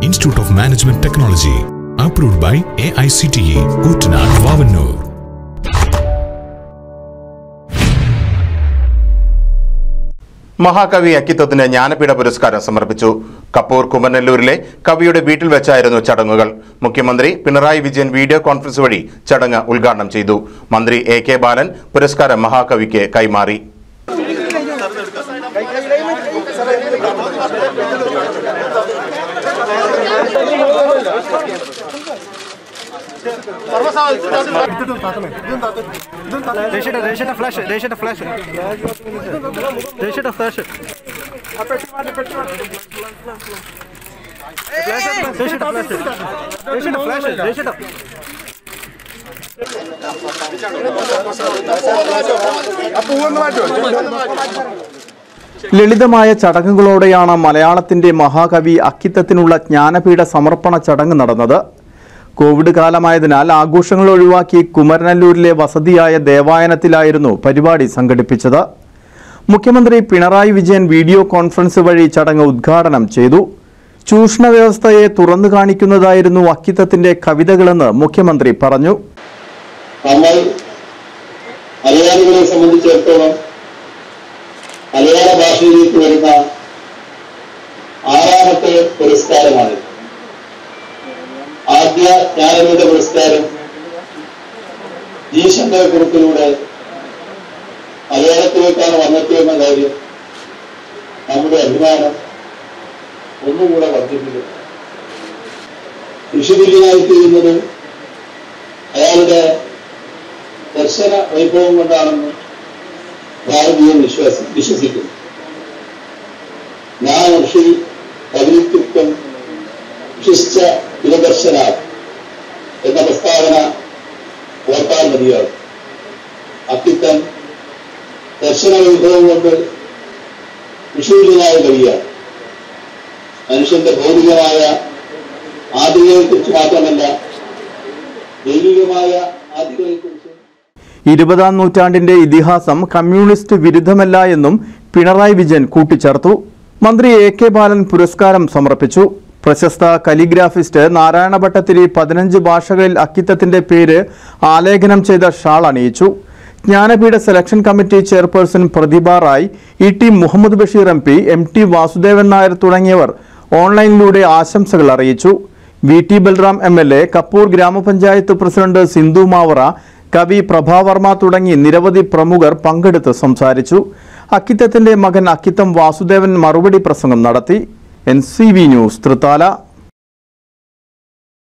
Institute of Management Technology. Approved by AICTE, Uttanad, Vavanur. മഹാകവി അക്കിത്തത്തിന് ജ്ഞാനപീഠ പുരസ്കാരം സമർപ്പിച്ചു കപ്പൂർ കുമരനെല്ലൂരിലെ കവിയുടെ വീട്ടിൽ വെച്ചായിരുന്നു ചടങ്ങുകൾ മുഖ്യമന്ത്രി പിണറായി വിജയൻ വീഡിയോ കോൺഫറൻസ് വഴി ചടങ്ങ് ഉദ്ഘാടനം ചെയ്തു മന്ത്രി എ കെ ബാലൻ പുരസ്കാരം മഹാകവിക്ക് കൈമാറി രേഷയുടെ രേഷയുടെ ഫ്ലാഷ് രേഷയുടെ ഫ്ലാഷ് രേഷയുടെ ഫ്ലാഷ് രേഷയുടെ ഫ്ലാഷ് രേഷയുടെ ലളിതമായ ചടങ്ങുകളോടെയാണ് മലയാളത്തിന്റെ മഹാകവി അക്കിത്തത്തിനുള്ള ജ്ഞാനപീഠ സമർപ്പണ ചടങ്ങ് നടന്നത് കോവിഡ് കാലമായതിനാൽ ആഘോഷങ്ങൾ ഒഴിവാക്കി കുമരനല്ലൂരിലെ വസതിയായ ദേവായനത്തിലായിരുന്നു പരിപാടി സംഘടിപ്പിച്ചത് മുഖ്യമന്ത്രി പിണറായി വിജയൻ വീഡിയോ കോൺഫറൻസ് വഴി ചടങ്ങ് ഉദ്ഘാടനം ചെയ്തു ചൂഷണ വ്യവസ്ഥയെ തുറന്നു കാണിക്കുന്നതായിരുന്നു അക്കിത്തത്തിന്റെ കവിതകളെന്ന് മുഖ്യമന്ത്രി പറഞ്ഞു നമ്മൾ മലയാളികളെ സംബന്ധിച്ചിടത്തോളം മലയാള ഭാഷയിലേക്ക് വരുന്ന ആറാമത്തെ പുരസ്കാരമാണ് ആദ്യ ജ്ഞാനപീഠ പുരസ്കാരം ജി ശങ്കരക്കുറുപ്പിലൂടെ മലയാളത്തിലേക്കാണ് വന്നെത്തിയെന്ന കാര്യം നമ്മുടെ അഭിമാനം ഒന്നുകൂടെ വർദ്ധിപ്പിക്കുന്നു ഋഷിതുല്യനായിത്തീരുന്നത് അയാളുടെ ദർശന വൈഭവം കൊണ്ടാണെന്ന് ഭാരതീയൻ വിശ്വാസി വിശ്വസിക്കുന്നു ഞാൻ ഋഷി കവിത്വം വിശിഷ്ട യുവദർശന എന്ന പ്രസ്താവന ഓർത്താൽ മതിയാകും അക്കിത്തൻ ദർശന വൈഭവം കൊണ്ട് വിഷുവിനായ കവിയാണ് മനുഷ്യന്റെ ഭൗതികമായ ആദികളെക്കുറിച്ച് മാത്രമല്ല ദൈവികമായ ആദികളെക്കുറിച്ച് ഇരുപതാം നൂറ്റാണ്ടിന്റെ ഇതിഹാസം കമ്മ്യൂണിസ്റ്റ് വിരുദ്ധമല്ല എന്നും പിണറായി വിജയൻ കൂട്ടിച്ചേർത്തു മന്ത്രി എ കെ ബാലൻ പുരസ്കാരം സമർപ്പിച്ചു പ്രശസ്ത കലിഗ്രാഫിസ്റ്റ് നാരായണ ഭട്ടത്തിരി പതിനഞ്ച് ഭാഷകളിൽ അക്കിത്തത്തിന്റെ പേര് ആലേഖനം ചെയ്ത ഷാൾ അണിയിച്ചു Jnanpith selection committee chairperson Pratibha Ray E T Muhammad Basheer M P M T Vasudevan Nair തുടങ്ങിയവർ ഓൺലൈനിലൂടെ ആശംസകൾ അറിയിച്ചു V T Balram M L A Kappur grama panchayat president Sindhu Mavara കവി പ്രഭാവർമ്മ തുടങ്ങി നിരവധി പ്രമുഖർ പങ്കെടുത്ത് സംസാരിച്ചു അക്കിത്തത്തിന്റെ മകൻ അക്കിത്തം വാസുദേവൻ മറുപടി പ്രസംഗം നടത്തി N C V news Thrithala